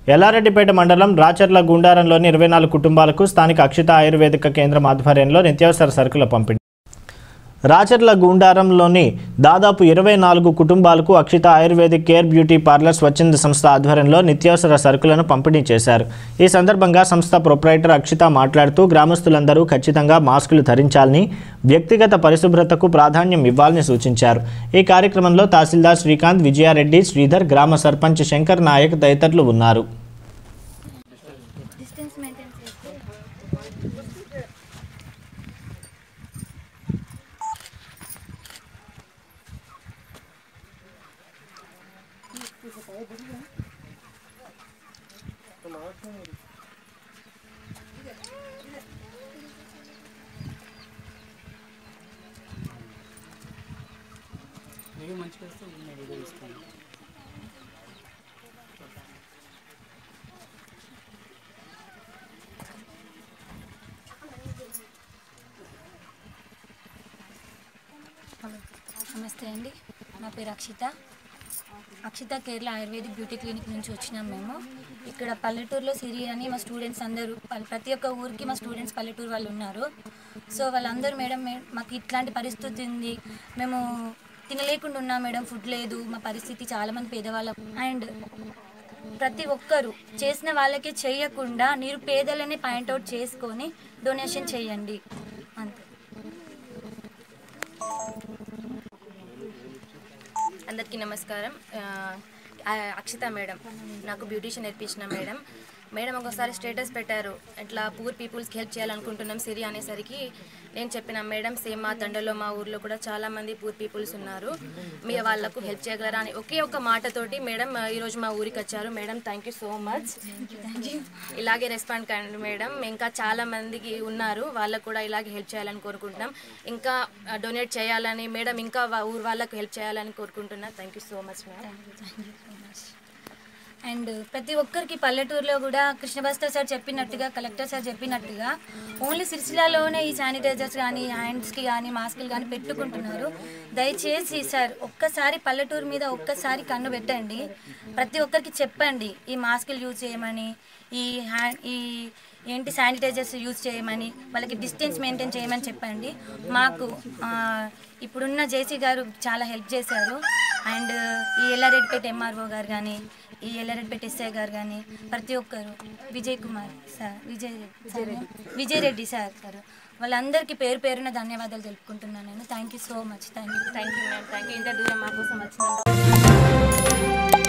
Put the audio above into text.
ఎల్లారెడ్డిపేట మండలం రాచర్ల గుండారంలోని ఇరవై నాలుగు కుటుంబాలకు స్థానిక అక్షిత ఆయుర్వేదిక కేంద్రం ఆధ్వర్యంలో నిత్యావసర సరుకుల పంపిణీ రాచర్ల గుండారంలోని దాదాపు ఇరవై నాలుగు కుటుంబాలకు Akshitha ayurvedic care beauty parlour స్వచ్ఛంద సంస్థ ఆధ్వర్యంలో నిత్యావసర సరుకులను పంపిణీ చేశారు ఈ సందర్భంగా సంస్థ ప్రొప్రైటర్ అక్షిత మాట్లాడుతూ గ్రామస్తులందరూ ఖచ్చితంగా మాస్కులు ధరించాలని వ్యక్తిగత పరిశుభ్రతకు ప్రాధాన్యం ఇవ్వాలని సూచించారు ఈ కార్యక్రమంలో తహసీల్దార్ శ్రీకాంత్ విజయారెడ్డి శ్రీధర్ గ్రామ సర్పంచ్ శంకర్ నాయక్ తదితరులు ఉన్నారు డిస్టెన్స్ మెయింటైన్ చేస్తే నమస్తే అండి నా పేరు Akshitha Akshitha Kerala ayurvedic beauty clinic నుంచి వచ్చినాం మేము ఇక్కడ పల్లెటూరులో సిరి అని మా స్టూడెంట్స్ అందరూ పల్- ప్రతి ఒక్క ఊరికి మా స్టూడెంట్స్ పల్లెటూరు వాళ్ళు ఉన్నారు సో వాళ్ళందరూ మేడం మే- మాకు ఇట్లాంటి పరిస్థితి ఉంది మేము తినలేకుండా ఉన్నాం మేడం ఫుడ్ లేదు మా పరిస్థితి చాలామంది పేదవాళ్ళం అండ్ ప్రతి ఒక్కరు చేసిన వాళ్ళకి చేయకుండా మీరు పేదలని పాయింట్అవుట్ చేసుకొని డొనేషన్ చేయండి అంతే అందరికీ నమస్కారం ఆ, ఆ, అక్షిత మేడం నాకు బ్యూటీషియన్ నేర్పించిన మేడం మేడం ఒకసారి స్టేటస్ పెట్టారు ఇట్లా పూర్ పీపుల్స్కి హెల్ప్ చేయాలనుకుంటున్నాం సిరి అనేసరికి నేను చెప్పిన మేడం సేమ్ మా తండలో మా ఊర్లో కూడా చాలా మంది పూర్ పీపుల్స్ ఉన్నారు మీ వాళ్ళకు హెల్ప్ చేయగలరా అని ఒకే ఒక మాటతోటి మేడం ఆ, ఈరోజు మా ఊరికి వచ్చారు madam thank you so much ఇలాగే రెస్పాండ్ కండి మేడం ఇంకా చాలా మందికి ఉన్నారు వాళ్ళకు కూడా ఇలాగే హెల్ప్ చేయాలని కోరుకుంటున్నాం ఇంకా డొనేట్ చేయాలని మేడం ఇంకా వా- ఊరు వాళ్ళకు హెల్ప్ చేయాలని కోరుకుంటున్నా thank you so much madam and ప్రతి ఒక్కరికి పల్లెటూరులో కూడా కృష్ణభాస్కర్ సార్ చెప్పినట్టుగా కలెక్టర్ సార్ చెప్పినట్టుగా ఓన్లీ సిరిసిల్లాలోనే ఈ శానిటైజర్స్ కానీ హ్యాండ్స్కి కానీ మాస్కులు కానీ పెట్టుకుంటున్నారు దయచేసి సార్ ఒక్కసారి పల్లెటూరు మీద ఒక్కసారి కన్ను పెట్టండి ప్రతి ఒక్కరికి చెప్పండి ఈ మాస్కులు యూజ్ చేయమని ఈ హ్యాండ్ ఈ ఏంటి శానిటైజర్స్ యూజ్ చేయమని వాళ్ళకి డిస్టెన్స్ మెయింటైన్ చేయమని చెప్పండి మాకు ఆ, ఇప్పుడున్న జేసీ గారు చాలా హెల్ప్ చేశారు అండ్ ఈ ఎల్లారెడ్డిపేట ఎంఆర్ఓ గారు కానీ ఈ ఎల్లారెడ్డిపేట ఎస్ఐ గారు కానీ ప్రతి ఒక్కరు విజయ్ కుమార్ సార్ విజయ్ రెడ్డి విజయ్ రెడ్డి సార్ గారు వాళ్ళందరికీ పేరు పేరున ధన్యవాదాలు తెలుపుకుంటున్నాను నేను thank you so much thank you thank you madam thank you ఇంత దూరం మా కోసం వచ్చినందుకు